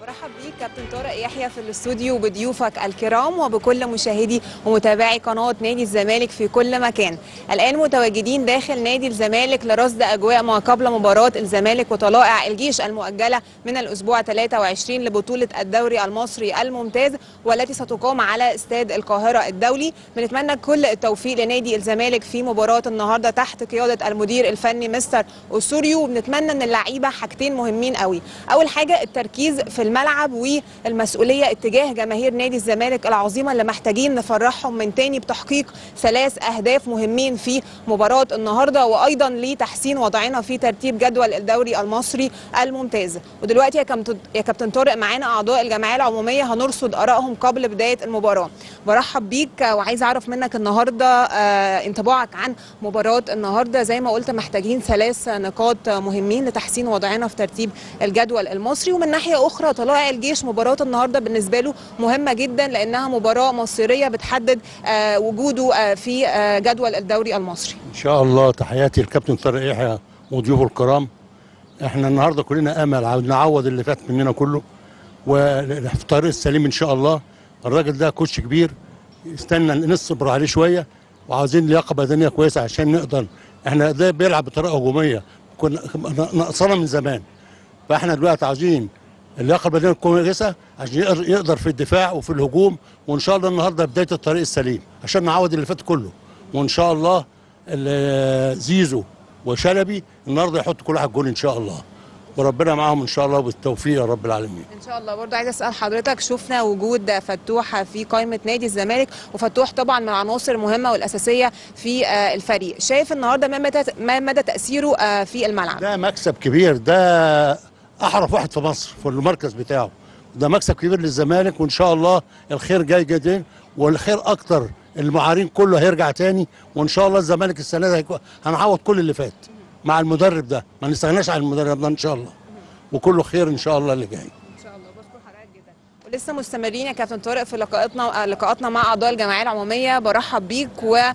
برحب بيك كابتن طارق يحيى في الاستوديو وبضيوفك الكرام وبكل مشاهدي ومتابعي قناه نادي الزمالك في كل مكان. الان متواجدين داخل نادي الزمالك لرصد اجواء ما قبل مباراه الزمالك وطلائع الجيش المؤجله من الاسبوع 23 لبطوله الدوري المصري الممتاز والتي ستقام على استاد القاهره الدولي. بنتمنى كل التوفيق لنادي الزمالك في مباراه النهارده تحت قياده المدير الفني مستر اسوريو وبنتمنى ان اللعيبه حاجتين مهمين قوي. اول حاجه التركيز في الملعب والمسؤوليه اتجاه جماهير نادي الزمالك العظيمه اللي محتاجين نفرحهم من تاني بتحقيق ثلاث اهداف مهمين في مباراه النهارده وايضا لتحسين وضعنا في ترتيب جدول الدوري المصري الممتاز ودلوقتي يا كابتن يا كابتن طارق معانا اعضاء الجمعيه العموميه هنرصد ارائهم قبل بدايه المباراه برحب بيك وعايز اعرف منك النهارده آه، انطباعك عن مباراه النهارده زي ما قلت محتاجين ثلاث نقاط مهمين لتحسين وضعنا في ترتيب الجدول المصري ومن ناحيه اخرى طلائع الجيش مباراه النهارده بالنسبه له مهمه جدا لانها مباراه مصيريه بتحدد آه، وجوده آه، في آه، جدول الدوري المصري ان شاء الله تحياتي للكابتن طارق يحيى وضيوفه الكرام احنا النهارده كلنا امل عاوز نعوض اللي فات مننا كله وفي الطريق السليم ان شاء الله الراجل ده كوتش كبير استنى نصبر عليه شويه وعاوزين لياقه بدنيه كويسه عشان نقدر احنا ده بيلعب بطريقه هجوميه كنا ناقصانا من زمان فاحنا دلوقتي عاوزين اللياقه البدنيه كويسه عشان يقدر- يقدر في الدفاع وفي الهجوم وان شاء الله النهارده بدايه الطريق السليم عشان نعوض اللي فات كله وان شاء الله ال- زيزو وشلبي النهارده يحطوا كل واحد جول ان شاء الله وربنا معاهم ان شاء الله بالتوفيق يا رب العالمين ان شاء الله برضه عايزه اسال حضرتك شفنا وجود فتوح في قائمه نادي الزمالك وفتوح طبعا من العناصر المهمه والاساسيه في آه، الفريق شايف النهارده ما مدى ما مدى تاثيره آه، في الملعب ده مكسب كبير ده احرف واحد في مصر في المركز بتاعه ده مكسب كبير للزمالك وان شاء الله الخير جاي جدا والخير اكتر المعارين كله هيرجع تاني وان شاء الله الزمالك السنه دي هيكون- هنعوض كل اللي فات مع المدرب ده ما نستغناش عن المدرب ده ان شاء الله وكله خير ان شاء الله اللي جاي ان شاء الله بشكر حضرتك جدا ولسه مستمرين يا كابتن طارق في لقاءاتنا آه، لقاءاتنا مع اعضاء الجمعيه العموميه برحب بيك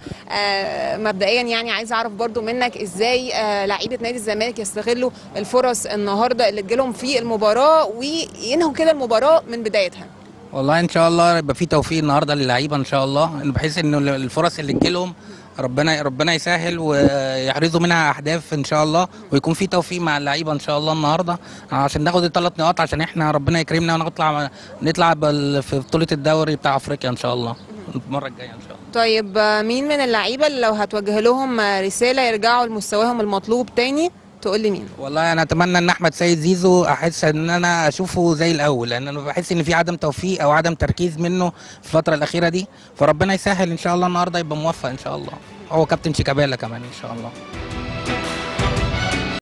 ومبدئيا يعني عايز اعرف برضو منك ازاي آه، لعيبه نادي الزمالك يستغلوا الفرص النهارده اللي تجيلهم في المباراه وينهوا كده المباراه من بدايتها والله ان شاء الله يبقى في توفيق النهارده للعيبه ان شاء الله بحيث ان الفرص اللي تجيلهم ربنا ربنا يسهل ويحرزوا منها اهداف ان شاء الله ويكون في توفيق مع اللعيبه ان شاء الله النهارده عشان ناخد الثلاث نقاط عشان احنا ربنا يكرمنا ونطلع نطلع بال- في بطوله الدوري بتاع افريقيا ان شاء الله المره الجايه ان شاء الله طيب آه، مين من اللعيبه اللي لو هتوجه لهم آه، رساله يرجعوا لمستواهم المطلوب تاني تقول لي مين والله انا اتمنى ان احمد سيد زيزو احس ان انا اشوفه زي الاول لان انا بحس ان في عدم توفيق او عدم تركيز منه في الفتره الاخيره دي فربنا يسهل ان شاء الله النهارده يبقى موفق ان شاء الله هو كابتن شيكابالا كمان ان شاء الله